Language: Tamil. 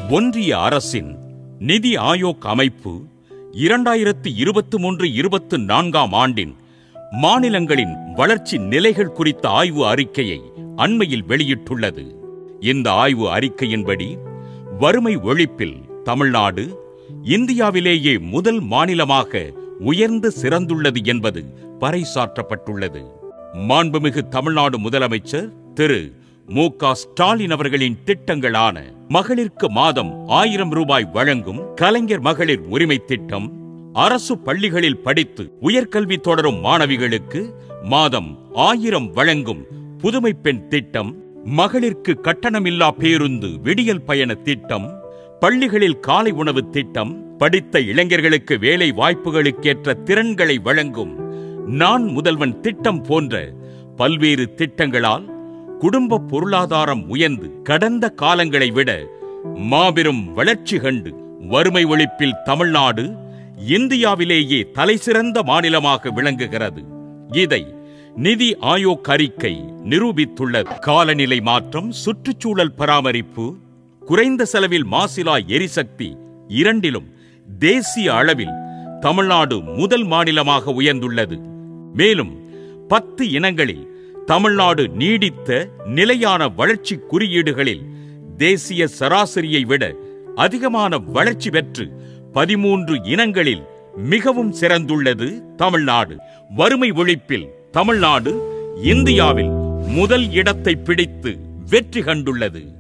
ஒன்றிய அரசின் நிதி ஆயோக் அமைப்பு இரண்டாயிரத்து இருபத்து மூன்று இருபத்து நான்காம் ஆண்டின் மாநிலங்களின் வளர்ச்சி நிலைகள் குறித்த ஆய்வு அறிக்கையை அண்மையில் வெளியிட்டுள்ளது இந்த ஆய்வு அறிக்கையின்படி வறுமை ஒழிப்பில் தமிழ்நாடு இந்தியாவிலேயே முதல் மாநிலமாக உயர்ந்து சிறந்துள்ளது என்பது பறைசாற்றப்பட்டுள்ளது மாண்புமிகு தமிழ்நாடு முதலமைச்சர் திரு மு க ஸ்டாலின் அவர்களின் திட்டங்களான மகளிருக்கு மாதம் ஆயிரம் ரூபாய் வழங்கும் கலைஞர் மகளிர் உரிமை திட்டம் அரசு பள்ளிகளில் படித்து உயர்கல்வி தொடரும் மாணவிகளுக்கு மாதம் ஆயிரம் வழங்கும் புதுமை பெண் திட்டம் மகளிருக்கு கட்டணமில்லா பேருந்து விடியல் பயண திட்டம் பள்ளிகளில் காலை உணவு திட்டம் படித்த இளைஞர்களுக்கு வேலை வாய்ப்புகளுக்கேற்ற திறன்களை வழங்கும் நான் முதல்வன் திட்டம் போன்ற பல்வேறு திட்டங்களால் குடும்ப பொருளாதாரம் உயர்ந்து கடந்த காலங்களை விட மாபெரும் வளர்ச்சி கண்டு வறுமை ஒழிப்பில் தமிழ்நாடு இந்தியாவிலேயே தலைசிறந்த மாநிலமாக விளங்குகிறது இதை நிதி ஆயோக் அறிக்கை நிரூபித்துள்ளது காலநிலை மாற்றம் சுற்றுச்சூழல் பராமரிப்பு குறைந்த செலவில் மாசிலா எரிசக்தி இரண்டிலும் தேசிய அளவில் தமிழ்நாடு முதல் மாநிலமாக உயர்ந்துள்ளது மேலும் பத்து இனங்களில் தமிழ்நாடு நீடித்த நிலையான வளர்ச்சி குறியீடுகளில் தேசிய சராசரியை விட அதிகமான வளர்ச்சி பெற்று பதிமூன்று இனங்களில் மிகவும் சிறந்துள்ளது தமிழ்நாடு வறுமை ஒழிப்பில் தமிழ்நாடு இந்தியாவில் முதல் இடத்தை பிடித்து வெற்றி கண்டுள்ளது